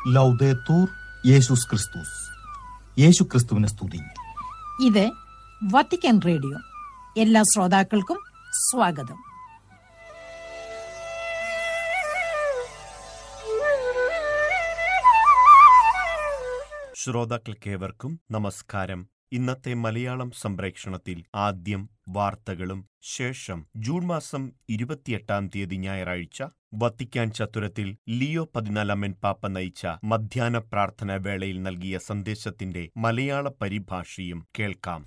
ലൗദേത്തൂർ യേശുസ് ക്രിസ്തുസ് യേശു ക്രിസ്തുവിനെ സ്തുതി ഇത് വത്തിക്കാൻ റേഡിയോ എല്ലാ ശ്രോതാക്കൾക്കും സ്വാഗതം ശ്രോതാക്കൾക്കേവർക്കും നമസ്കാരം ഇന്നത്തെ മലയാളം സംപ്രേക്ഷണത്തിൽ ആദ്യം വാർത്തകളും ശേഷം ജൂൺ മാസം ഇരുപത്തിയെട്ടാം തീയതി ഞായറാഴ്ച വത്തിക്കാൻ ചത്തുരത്തിൽ ലിയോ പതിനാലാമൻ പാപ്പ നയിച്ച മധ്യാഹ്ന പ്രാർത്ഥന വേളയിൽ നൽകിയ സന്ദേശത്തിന്റെ മലയാള പരിഭാഷയും കേൾക്കാം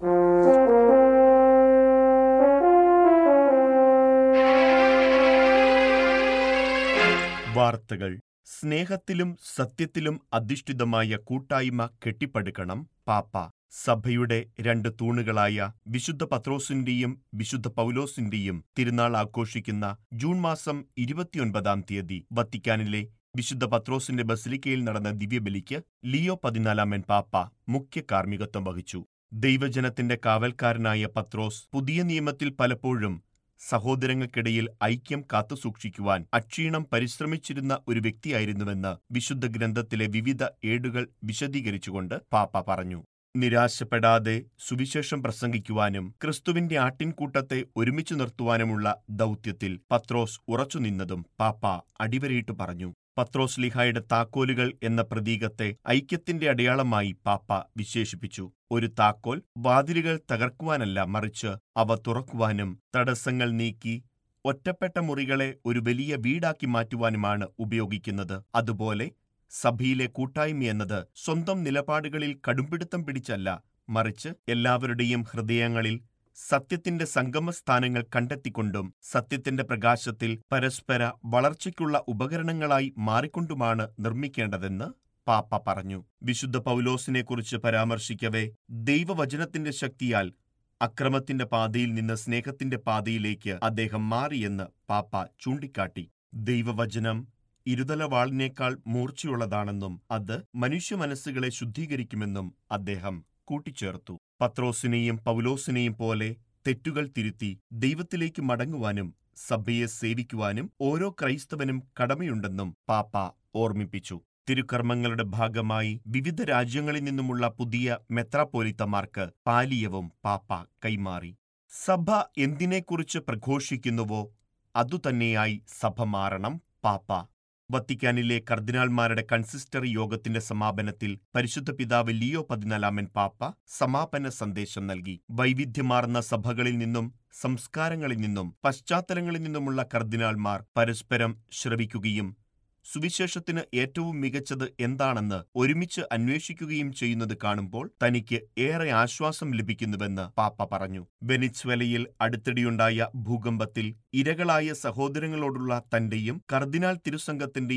വാർത്തകൾ സ്നേഹത്തിലും സത്യത്തിലും അധിഷ്ഠിതമായ കൂട്ടായ്മ കെട്ടിപ്പടുക്കണം പാപ്പ സഭയുടെ രണ്ട് തൂണുകളായ വിശുദ്ധ പത്രോസിന്റെയും വിശുദ്ധ പൗലോസിന്റെയും തിരുനാൾ ആഘോഷിക്കുന്ന ജൂൺ മാസം ഇരുപത്തിയൊൻപതാം തീയതി വത്തിക്കാനിലെ വിശുദ്ധ പത്രോസിന്റെ ബസിലിക്കയിൽ നടന്ന ദിവ്യബലിക്ക് ലിയോ പതിനാലാമൻ പാപ്പ മുഖ്യ കാർമ്മികത്വം വഹിച്ചു ദൈവജനത്തിന്റെ കാവൽക്കാരനായ പത്രോസ് പുതിയ നിയമത്തിൽ പലപ്പോഴും സഹോദരങ്ങൾക്കിടയിൽ ഐക്യം കാത്തുസൂക്ഷിക്കുവാൻ അക്ഷീണം പരിശ്രമിച്ചിരുന്ന ഒരു വ്യക്തിയായിരുന്നുവെന്ന് വിശുദ്ധ ഗ്രന്ഥത്തിലെ വിവിധ ഏടുകൾ വിശദീകരിച്ചുകൊണ്ട് പാപ്പ പറഞ്ഞു നിരാശപ്പെടാതെ സുവിശേഷം പ്രസംഗിക്കുവാനും ക്രിസ്തുവിന്റെ ആട്ടിൻകൂട്ടത്തെ ഒരുമിച്ചു നിർത്തുവാനുമുള്ള ദൗത്യത്തിൽ പത്രോസ് ഉറച്ചുനിന്നതും പാപ്പ അടിവരയിട്ട് പറഞ്ഞു പത്രോസ് ലിഹായുടെ താക്കോലുകൾ എന്ന പ്രതീകത്തെ ഐക്യത്തിന്റെ അടയാളമായി പാപ്പ വിശേഷിപ്പിച്ചു ഒരു താക്കോൽ വാതിലുകൾ തകർക്കുവാനല്ല മറിച്ച് അവ തുറക്കുവാനും തടസ്സങ്ങൾ നീക്കി ഒറ്റപ്പെട്ട മുറികളെ ഒരു വലിയ വീടാക്കി മാറ്റുവാനുമാണ് ഉപയോഗിക്കുന്നത് അതുപോലെ സഭയിലെ കൂട്ടായ്മ എന്നത് സ്വന്തം നിലപാടുകളിൽ കടുംപിടുത്തം പിടിച്ചല്ല മറിച്ച് എല്ലാവരുടെയും ഹൃദയങ്ങളിൽ സത്യത്തിന്റെ സംഗമസ്ഥാനങ്ങൾ കണ്ടെത്തിക്കൊണ്ടും സത്യത്തിന്റെ പ്രകാശത്തിൽ പരസ്പര വളർച്ചയ്ക്കുള്ള ഉപകരണങ്ങളായി മാറിക്കൊണ്ടുമാണ് നിർമ്മിക്കേണ്ടതെന്ന് പാപ്പ പറഞ്ഞു വിശുദ്ധ പൗലോസിനെക്കുറിച്ച് പരാമർശിക്കവേ ദൈവവചനത്തിന്റെ ശക്തിയാൽ അക്രമത്തിന്റെ പാതയിൽ നിന്ന് സ്നേഹത്തിന്റെ പാതയിലേക്ക് അദ്ദേഹം മാറിയെന്ന് പാപ്പ ചൂണ്ടിക്കാട്ടി ദൈവവചനം ഇരുതലവാളിനേക്കാൾ മൂർച്ചയുള്ളതാണെന്നും അത് മനുഷ്യ മനസ്സുകളെ ശുദ്ധീകരിക്കുമെന്നും അദ്ദേഹം കൂട്ടിച്ചേർത്തു പത്രോസിനെയും പൗലോസിനെയും പോലെ തെറ്റുകൾ തിരുത്തി ദൈവത്തിലേക്ക് മടങ്ങുവാനും സഭയെ സേവിക്കുവാനും ഓരോ ക്രൈസ്തവനും കടമയുണ്ടെന്നും പാപ്പ ഓർമ്മിപ്പിച്ചു തിരുക്കർമ്മങ്ങളുടെ ഭാഗമായി വിവിധ രാജ്യങ്ങളിൽ നിന്നുമുള്ള പുതിയ മെത്രാപ്പോലിത്തമാർക്ക് പാലിയവും പാപ്പ കൈമാറി സഭ എന്തിനെക്കുറിച്ച് പ്രഘോഷിക്കുന്നുവോ അതുതന്നെയായി സഭ മാറണം പാപ്പ വത്തിക്കാനിലെ കർദിനാൾമാരുടെ കൺസിസ്റ്ററി യോഗത്തിന്റെ സമാപനത്തിൽ പരിശുദ്ധ പിതാവ് ലിയോ പതിനാലാമൻ പാപ്പ സമാപന സന്ദേശം നൽകി വൈവിധ്യമാർന്ന സഭകളിൽ നിന്നും സംസ്കാരങ്ങളിൽ നിന്നും പശ്ചാത്തലങ്ങളിൽ നിന്നുമുള്ള കർദിനാൾമാർ പരസ്പരം ശ്രവിക്കുകയും സുവിശേഷത്തിന് ഏറ്റവും മികച്ചത് എന്താണെന്ന് ഒരുമിച്ച് അന്വേഷിക്കുകയും ചെയ്യുന്നത് കാണുമ്പോൾ തനിക്ക് ഏറെ ആശ്വാസം ലഭിക്കുന്നുവെന്ന് പാപ്പ പറഞ്ഞു വെനിസ്വലയിൽ അടുത്തിടെയുണ്ടായ ഭൂകമ്പത്തിൽ ഇരകളായ സഹോദരങ്ങളോടുള്ള തന്റെയും കർദിനാൾ തിരുസംഘത്തിന്റെയും